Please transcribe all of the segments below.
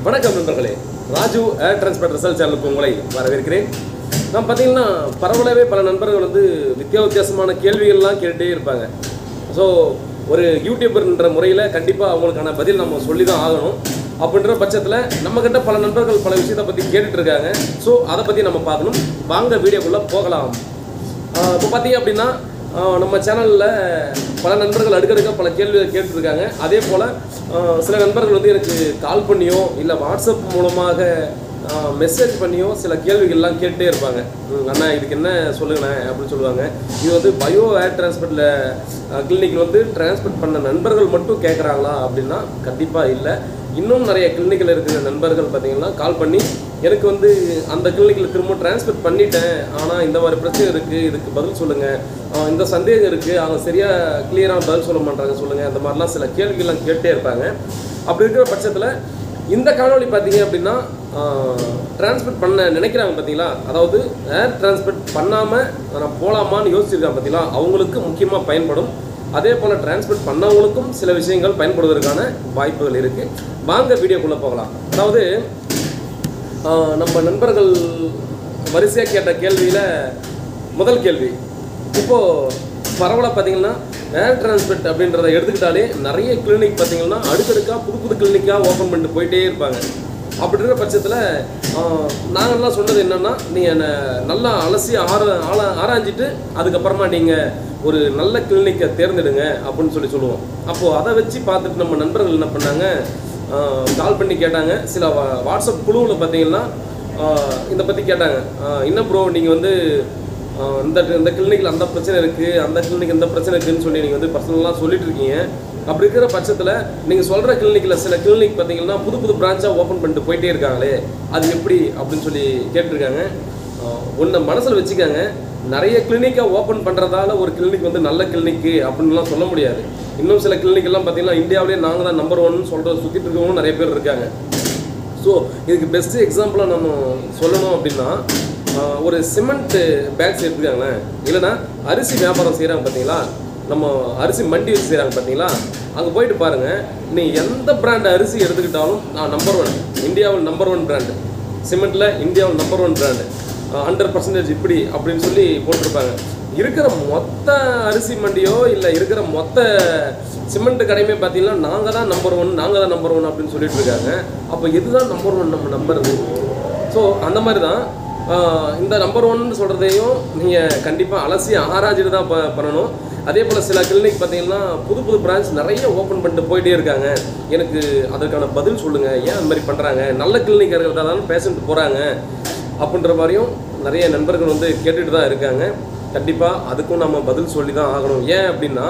வணக்கம் நண்பர்களே ராஜு ஏர் transport result சேனலுக்கு உங்களை வரவேற்கிறேன் நான் பார்த்தீங்கன்னா பரவலாகவே பல நண்பர்கள் வந்து வித்தியா வித்தியாசமான கேள்விகள்லாம் கேட்டுட்டே இருப்பாங்க ஸோ ஒரு யூடியூபர்ன்ற முறையில் கண்டிப்பாக அவங்களுக்கான பதில் நம்ம சொல்லி தான் ஆகணும் அப்படின்ற பட்சத்தில் நம்மக்கிட்ட பல நண்பர்கள் பல விஷயத்தை பற்றி கேட்டுட்டு இருக்காங்க ஸோ அதை பற்றி நம்ம பார்க்கணும் வாங்க வீடியோக்குள்ளே போகலாம் இப்போ பார்த்தீங்க அப்படின்னா ஆஹ் நம்ம சேனலில் பல நண்பர்கள் அடுக்கடுக்க பல கேள்விகள் கேட்டுருக்காங்க அதே போல் சில நண்பர்கள் வந்து எனக்கு கால் பண்ணியோ இல்லை வாட்ஸ்அப் மூலமாக மெசேஜ் பண்ணியோ சில கேள்விகள்லாம் கேட்டே இருப்பாங்க ம், அண்ணா இதுக்கு என்ன சொல்லுங்கண்ணே அப்படின்னு சொல்லுவாங்க இது வந்து பயோ ஏர் டிரான்ஸ்போர்ட்டில் கிளினிக்கில் வந்து டிரான்ஸ்போர்ட் பண்ண நண்பர்கள் மட்டும் கேட்குறாங்களா அப்படின்னா கண்டிப்பாக இல்லை இன்னும் நிறைய கிளினிக்கில் இருக்கிற நண்பர்கள் பார்த்தீங்கன்னா கால் பண்ணி எனக்கு வந்து அந்த கிளினிக்கில் திரும்ப டிரான்ஸ்ஃபர் பண்ணிட்டேன் ஆனால் இந்த மாதிரி பிரச்சனை இருக்குது இதுக்கு பதில் சொல்லுங்கள் இந்த சந்தேகம் இருக்குது அவங்க சரியாக கிளியராக பதில் சொல்ல மாட்டாங்க சொல்லுங்கள் இந்த மாதிரிலாம் சில கேள்விகள்லாம் கேட்டே இருப்பாங்க அப்படி இருக்கிற பட்சத்தில் இந்த காணொளி பார்த்தீங்க அப்படின்னா டிரான்ஸ்போர்ட் பண்ண நினைக்கிறாங்க பார்த்தீங்களா அதாவது ஏர் டிரான்ஸ்போர்ட் பண்ணாமல் நான் போகலாமான்னு யோசிச்சிருக்காங்க பார்த்தீங்களா அவங்களுக்கு முக்கியமாக பயன்படும் அதே போல் டிரான்ஸ்போர்ட் பண்ணவங்களுக்கும் சில விஷயங்கள் பயன்படுவதற்கான வாய்ப்புகள் இருக்குது வாங்க வீடியோக்குள்ளே போகலாம் அதாவது ஆஹ் நம்ம நண்பர்கள் வரிசையாக கேட்ட கேள்வியில் முதல் கேள்வி இப்போது பரவலாக பார்த்தீங்கன்னா ஏர் டிரான்ஸ்போர்ட் அப்படின்றத எடுத்துக்கிட்டாலே நிறைய கிளினிக் பார்த்தீங்கன்னா அடுக்கடுக்காக புது புது கிளினிக்காக ஓப்பன் பண்ணிட்டு போயிட்டே இருப்பாங்க அப்படி இருக்கிற பட்சத்தில் நாங்கள்லாம் சொன்னது என்னென்னா நீங்கள் நல்லா அலசி ஆர ஆள ஆராய்ஞ்சிட்டு அதுக்கப்புறமா நீங்கள் ஒரு நல்ல கிளினிக்கை தேர்ந்தெடுங்க அப்படின்னு சொல்லி சொல்லுவோம் அப்போது அதை வச்சு பார்த்துட்டு நம்ம நண்பர்கள் என்ன பண்ணாங்க கால் பண்ணி கேட்டாங்க சில வா- வாட்ஸ்அப் குழுவில் பார்த்தீங்கன்னா ஆஹ் இதை பற்றி கேட்டாங்க ஆஹ் என்ன ப்ரோ நீங்கள் வந்து ஆஹ் இந்த இந்த கிளினிக்கில் அந்த பிரச்சனை இருக்குது அந்த கிளினிக் இந்த பிரச்சனை இருக்குன்னு சொல்லி நீங்கள் வந்து பர்சனலாக சொல்லிட்டு இருக்கீங்க அப்படி இருக்கிற பட்சத்தில் நீங்கள் சொல்கிற கிளினிக்கில் சில கிளினிக் பார்த்தீங்கன்னா புது புது பிரான்ச்சாக ஓப்பன் பண்ணிட்டு போயிட்டே இருக்காங்களே அது எப்படி அப்படின்னு சொல்லி கேட்டிருக்காங்க ஒன்றை மனசில் வச்சுக்காங்க நிறைய கிளினிக்கை ஓப்பன் பண்ணுறதால ஒரு கிளினிக் வந்து நல்ல கிளினிக்கு அப்படின்லாம் சொல்ல முடியாது இன்னும் சில clinic எல்லாம் பார்த்தீங்கன்னா இந்தியாவிலே நாங்கள் தான் நம்பர் ஒன் சொல்கிற சுற்றிட்டு இருக்கவங்களும் நிறைய பேர் இருக்காங்க ஸோ இதுக்கு பெஸ்ட்டு எக்ஸாம்பிளாக நம்ம சொல்லணும் அப்படின்னா ஆஹ், ஒரு சிமெண்ட் பேக்ஸ் எடுத்துக்காங்களேன் இல்லைன்னா அரிசி வியாபாரம் செய்கிறாங்க பார்த்தீங்களா நம்ம அரிசி மண்டி வச்சு செய்கிறாங்க பார்த்தீங்களா அங்கே போயிட்டு பாருங்கள் நீ எந்த பிராண்ட் அரிசி எடுத்துக்கிட்டாலும் நான் நம்பர் ஒன் இந்தியாவில் நம்பர் ஒன் பிராண்டு சிமெண்ட்டில் இந்தியாவில் number one brand hundred percentage இப்படி அப்படின்னு சொல்லி போட்டிருப்பாங்க இருக்கிற மொத்த அரிசி மண்டியோ இல்லை இருக்கிற மொத்த சிமெண்ட் கடையுமே பார்த்தீங்கன்னா நாங்கள் தான் நம்பர் ஒன் நாங்கள் தான் நம்பர் ஒன் அப்படின்னு சொல்லிட்டு இருக்காங்க அப்போ இதுதான் நம்பர் ஒன் நம்ம நம்புறது ஸோ அந்த மாதிரி தான் ஆஹ், இந்த நம்பர் ஒன் சொல்கிறதையும் நீங்கள் கண்டிப்பாக அலசி ஆராய்ச்சிட்டு தான் ப பண்ணணும் அதே போல் சில கிளினிக் பார்த்தீங்கன்னா புது புது பிரான்ச் நிறைய ஓப்பன் பண்ணிட்டு போயிட்டே இருக்காங்க எனக்கு அதற்கான பதில் சொல்லுங்கள் ஏன் அந்த மாதிரி பண்ணுறாங்க நல்ல கிளினிக் இருக்கிறதா தான் பேஷண்ட் போகிறாங்க அப்படின்ற மாதிரியும் நிறைய நண்பர்கள் வந்து கேட்டுட்டு தான் இருக்காங்க கண்டிப்பாக அதுக்கும் நம்ம பதில் சொல்லி தான் ஆகணும் ஏன் அப்படின்னா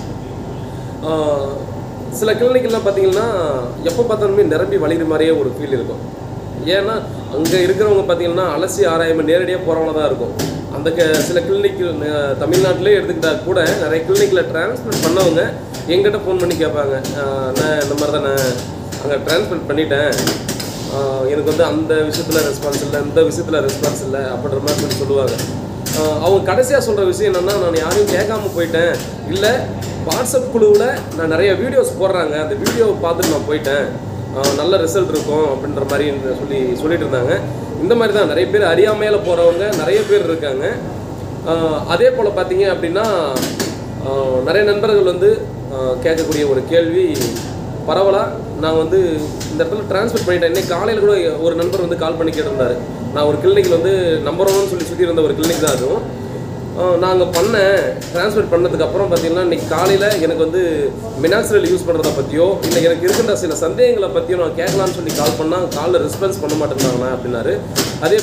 ஆஹ், சில கிளினிக்கெல்லாம் பார்த்தீங்கன்னா எப்போ பார்த்தாலுமே நிரம்பி வழிகிற மாதிரியே ஒரு ஃபீல் இருக்கும் ஏன்னா அங்கே இருக்கிறவங்க பார்த்தீங்கன்னா அலசி ஆராயாமல் நேரடியாக போகிறவங்க தான் இருக்கும் அந்த க சில கிளினிக் தமிழ்நாட்டிலே எடுத்துக்கிட்டா கூட நிறைய கிளினிக்கில் டிரான்ஸ்பர் பண்ணவங்க எங்கிட்ட ஃபோன் பண்ணி கேட்பாங்க ஆஹ், நான் இந்த மாதிரி தான் நான் அங்கே டிரான்ஸ்பர் பண்ணிட்டேன் ஆஹ் எனக்கு வந்து அந்த விஷயத்தில் ரெஸ்பான்ஸ் இல்லை இந்த விஷயத்தில் ரெஸ்பான்ஸ் இல்லை அப்படின்ற மாதிரி சொல்லி சொல்லுவாங்க ஆஹ் அவங்க கடைசியாக சொல்கிற விஷயம் என்னென்னா நான் யாரையும் கேட்காம போயிட்டேன் இல்லை வாட்ஸ்அப் குழுவில் நான் நிறைய வீடியோஸ் போடுறாங்க அந்த வீடியோவை பார்த்துட்டு நான் போயிட்டேன் ஆஹ் நல்ல ரிசல்ட் இருக்கும் அப்படின்ற மாதிரி சொல்லி சொல்லிட்டு இருந்தாங்க இந்த மாதிரி தான் நிறைய பேர் அறியாமையில் போகிறவங்க நிறைய பேர் இருக்காங்க ஆஹ் அதே போல் பார்த்தீங்க அப்படின்னா ஆஹ் நிறைய நண்பர்கள் வந்து ஆஹ் கேட்கக்கூடிய ஒரு கேள்வி பரவலாக நான் வந்து இந்த இடத்துல ட்ரான்ஸ்ஃபர் பண்ணிட்டேன் இன்னைக்கு காலையில் கூட ஒரு நண்பர் வந்து கால் பண்ணி கேட்டிருந்தாரு நான் ஒரு கிளினிக்கில் வந்து நம்பர் ஒன் சொல்லி சுற்றி இருந்த ஒரு கிளினிக் தான் அதுவும் நாங்கள் பண்ணேன் ட்ரான்ஸ்ஃபர் பண்ணதுக்கு அப்புறம் பார்த்தீங்கன்னா இன்னைக்கு காலையில் எனக்கு வந்து மினாக்சிரல் யூஸ் பண்ணுறத பற்றியோ இல்லை எனக்கு இருக்கின்ற சில சந்தேகங்களை பற்றியோ நான் கேட்கலான்னு சொல்லி கால் பண்ணால் காலில் ரெஸ்பான்ஸ் பண்ண மாட்டேங்கிறாங்கண்ணா அப்படின்னாரு அதே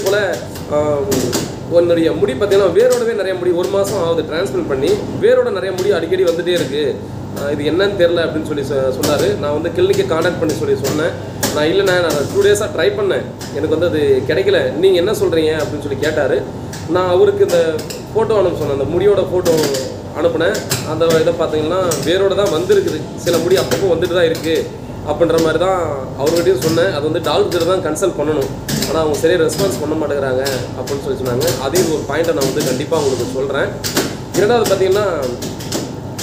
போல் உன்னுடைய முடி பார்த்தீங்கன்னா வேரோடவே நிறைய முடி ஒரு மாதம் ஆகுது ட்ரான்ஸ்ஃபர் பண்ணி வேரோட நிறைய முடி அடிக்கடி வந்துட்டே இருக்குது இது என்னன்னு தெரில அப்படின்னு சொல்லி சொ- சொன்னாரு நான் வந்து கிளினிக்கை காண்டாக்ட் பண்ணி சொல்லி சொன்னேன் நான் இல்லைண்ணே நான் டூ டேஸாக ட்ரை பண்ணேன் எனக்கு வந்து அது கிடைக்கல நீங்கள் என்ன சொல்கிறீங்க அப்படின்னு சொல்லி கேட்டார் நான் அவருக்கு இந்த ஃபோட்டோ அனுப்ப சொன்னேன் அந்த முடியோட ஃபோட்டோ அனுப்புனேன் அந்த இதை பார்த்தீங்கன்னா வேரோட தான் வந்திருக்குது சில முடி அப்பப்போ வந்துட்டு தான் இருக்குது அப்படின்ற மாதிரி தான் அவர்கிட்டயும் சொன்னேன் அது வந்து டாக்டர் தான் கன்சல்ட் பண்ணணும் ஆனால் அவங்க சரியாக ரெஸ்பான்ஸ் பண்ண மாட்டேங்கிறாங்க அப்படின்னு சொல்லி சொன்னாங்க அதையும் ஒரு பாயிண்ட்டை நான் வந்து கண்டிப்பாக உங்களுக்கு சொல்கிறேன் இரண்டாவது பார்த்தீங்கன்னா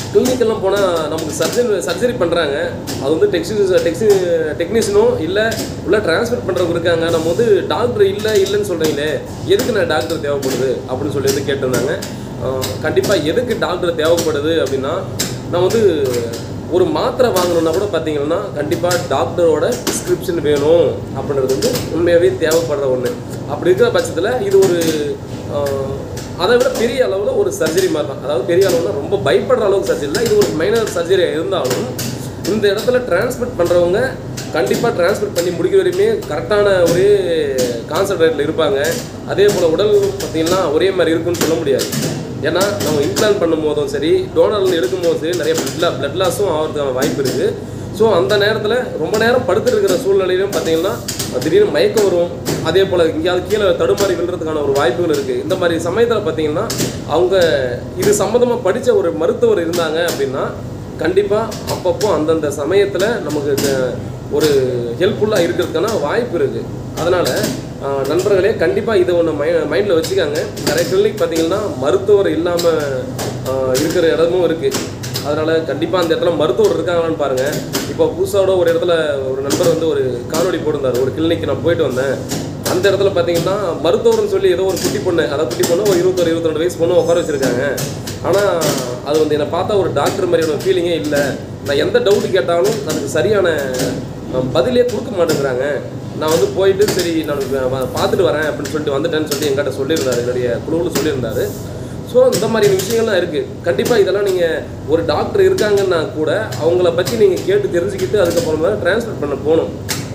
கிளினிக்கெல்லாம் போனால் நமக்கு சர்ஜரி சர்ஜரி பண்ணுறாங்க அது வந்து டெக்ஸி டெக்ஸி டெக்னீஷியனோ இல்லை உள்ள டிரான்ஸ்ஃபர் பண்ணுறவங்க இருக்காங்க நம்ம வந்து டாக்டர் இல்லை இல்லைன்னு சொல்கிறீங்களே எதுக்கு நான் டாக்டர் தேவைப்படுது அப்படின்னு சொல்லி வந்து கேட்டிருந்தாங்க கண்டிப்பாக எதுக்கு டாக்டர் தேவைப்படுது அப்படின்னா நான் வந்து ஒரு மாத்திரை வாங்கணும்னா கூட பார்த்தீங்கன்னா கண்டிப்பாக டாக்டரோட ப்ரிஸ்கிரிப்ஷன் வேணும் அப்படின்றது வந்து உண்மையாகவே தேவைப்படுற ஒன்று அப்படி இருக்கிற பட்சத்தில் இது ஒரு ஆஹ், அதை விட பெரிய அளவில் ஒரு சர்ஜரி மாதிரி தான் அதாவது பெரிய அளவுல ரொம்ப பயப்படுற அளவுக்கு சர்ஜரி இல்லை இது ஒரு மைனர் சர்ஜரியாக இருந்தாலும் இந்த இடத்துல டிரான்ஸ்மிட் பண்ணுறவங்க கண்டிப்பாக டிரான்ஸ்மிட் பண்ணி முடிக்கிற வரையுமே கரெக்டான ஒரே கான்சன்ட்ரேட்டில் இருப்பாங்க அதே போல் உடல் பார்த்தீங்கன்னா ஒரே மாதிரி இருக்குன்னு சொல்ல முடியாது ஏன்னா நம்ம இம்ப்ளான் பண்ணும் போதும் சரி டோனர்ல எடுக்கும் போதும் சரி நிறைய பிளட் பிளட் லாஸும் ஆகிறதுக்கான வாய்ப்பு இருக்குது ஸோ அந்த நேரத்தில் ரொம்ப நேரம் படுத்துட்டு இருக்கிற சூழ்நிலையிலும் பார்த்தீங்கன்னா திடீர்னு மயக்கம் வரும் அதே போல் எங்கேயாவது கீழே தடுமாறி விழுறதுக்கான ஒரு வாய்ப்புகள் இருக்குது இந்த மாதிரி சமயத்தில் பார்த்தீங்கன்னா அவங்க இது சம்மந்தமாக படித்த ஒரு மருத்துவர் இருந்தாங்க அப்படின்னா கண்டிப்பாக அப்பப்போ அந்தந்த சமயத்தில் நமக்கு இந்த ஒரு ஹெல்ப்ஃபுல்லாக இருக்கிறதுக்கான வாய்ப்பு இருக்குது அதனால் நண்பர்களே கண்டிப்பாக இதை ஒன்று மை மைண்டில் வச்சுக்காங்க நிறைய கிளினிக் பார்த்தீங்கன்னா மருத்துவர் இல்லாமல் இருக்கிற இடமும் இருக்குது அதனால் கண்டிப்பாக அந்த இடத்துல மருத்துவர் இருக்காங்களான்னு பாருங்கள் இப்போ புதுசாவோட ஒரு இடத்துல ஒரு நண்பர் வந்து ஒரு காணொளி போட்டிருந்தார் ஒரு கிளினிக் நான் போயிட்டு வந்தேன் அந்த இடத்துல பார்த்தீங்கன்னா மருத்துவர்னு சொல்லி ஏதோ ஒரு குட்டி பொண்ணு அதாவது குட்டி பொண்ணு ஒரு இருபத்தொரு இருபத்தி வயசு பொண்ணு உட்கார வச்சிருக்காங்க ஆனால் அது வந்து என்னை பார்த்தா ஒரு டாக்டர் மாதிரியான ஃபீலிங்கே இல்லை நான் எந்த டவுட் கேட்டாலும் அதுக்கு சரியான அஹ், பதிலே கொடுக்க மாட்டேங்கிறாங்க நான் வந்து போயிட்டு சரி நான் வ- வ- பார்த்துட்டு வரேன் அப்படின்னு சொல்லிட்டு வந்துட்டேன்னு சொல்லிட்டு எங்கிட்ட சொல்லியிருந்தாரு என்னுடைய குழுவில் சொல்லியிருந்தாரு ஸோ இந்த மாதிரி விஷயங்கள்லாம் இருக்குது கண்டிப்பாக இதெல்லாம் நீங்கள் ஒரு டாக்டர் இருக்காங்கன்னா கூட அவங்கள பற்றி நீங்கள் கேட்டு தெரிஞ்சுக்கிட்டு அதுக்கப்புறமா ட்ரான்ஸ்ஃபர் பண்ண போகணும்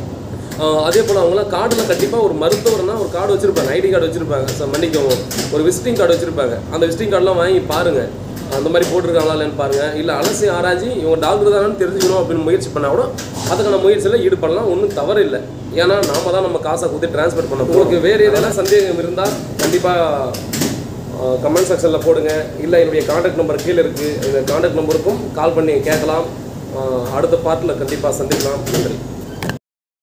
ஆஹ் அதே போல் அவங்களாம் கார்டில் கண்டிப்பாக ஒரு மருத்துவர்னா ஒரு கார்டு வச்சுருப்பாங்க ஐடி கார்டு வச்சுருப்பாங்க சார் மன்னிக்கவும் ஒரு விசிட்டிங் கார்டு வச்சுருப்பாங்க அந்த விசிட்டிங் கார்டெலாம் வாங்கி பாருங்கள் அந்த மாதிரி போட்டிருக்காங்களா இல்லைன்னு பாருங்கள் இல்லை அலசி ஆராய்ச்சி இவங்க டாக்டர் தானு தெரிஞ்சுக்கணும் அப்படின்னு முயற்சி பண்ணால் கூட அதுக்கான முயற்சியில் ஈடுபடலாம் ஒன்றும் தவறு இல்லை ஏன்னா நாம தான் நம்ம காசை கொடுத்து ட்ரான்ஸ்ஃபர் பண்ண உங்களுக்கு வேறு எதனா சந்தேகம் இருந்தால் கண்டிப்பாக கமெண்ட் செக்ஷனில் போடுங்க இல்லை என்னுடைய காண்டாக்ட் நம்பர் கீழே இருக்குது இந்த காண்டாக்ட் நம்பருக்கும் கால் பண்ணி கேட்கலாம் ஆஹ் அடுத்த பார்ட்டில் கண்டிப்பாக சந்திக்கலாம் நன்றி